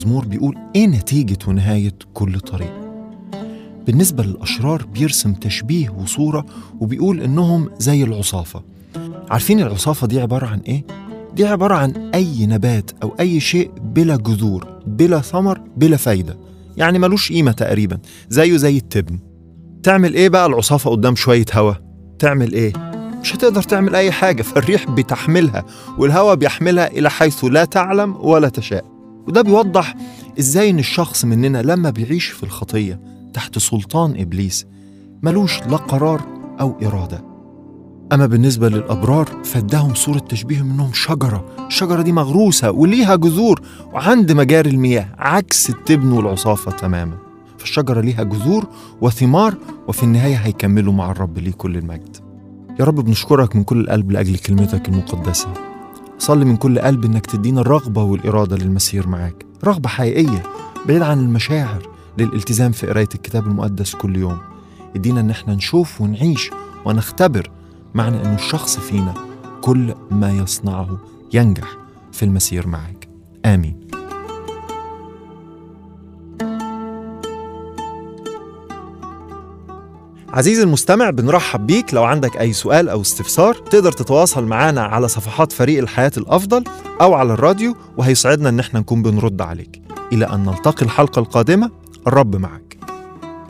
المزمور بيقول إيه نتيجة ونهاية كل طريق بالنسبة للأشرار بيرسم تشبيه وصورة وبيقول إنهم زي العصافة عارفين العصافة دي عبارة عن إيه؟ دي عبارة عن أي نبات أو أي شيء بلا جذور بلا ثمر بلا فايدة يعني ملوش قيمة تقريبا زيه زي التبن تعمل إيه بقى العصافة قدام شوية هوا؟ تعمل إيه؟ مش هتقدر تعمل أي حاجة فالريح بتحملها والهواء بيحملها إلى حيث لا تعلم ولا تشاء وده بيوضح إزاي إن الشخص مننا لما بيعيش في الخطية تحت سلطان إبليس ملوش لا قرار أو إرادة أما بالنسبة للأبرار فاداهم صورة تشبيه منهم شجرة الشجرة دي مغروسة وليها جذور وعند مجاري المياه عكس التبن والعصافة تماما فالشجرة ليها جذور وثمار وفي النهاية هيكملوا مع الرب ليه كل المجد يا رب بنشكرك من كل القلب لأجل كلمتك المقدسة صلي من كل قلب إنك تدينا الرغبة والإرادة للمسير معاك رغبة حقيقية بعيد عن المشاعر للالتزام في قراية الكتاب المقدس كل يوم ادينا إن احنا نشوف ونعيش ونختبر معنى إنه الشخص فينا كل ما يصنعه ينجح في المسير معاك آمين عزيزي المستمع بنرحب بيك لو عندك أي سؤال أو استفسار تقدر تتواصل معنا على صفحات فريق الحياة الأفضل أو على الراديو وهيسعدنا إن احنا نكون بنرد عليك إلى أن نلتقي الحلقة القادمة الرب معك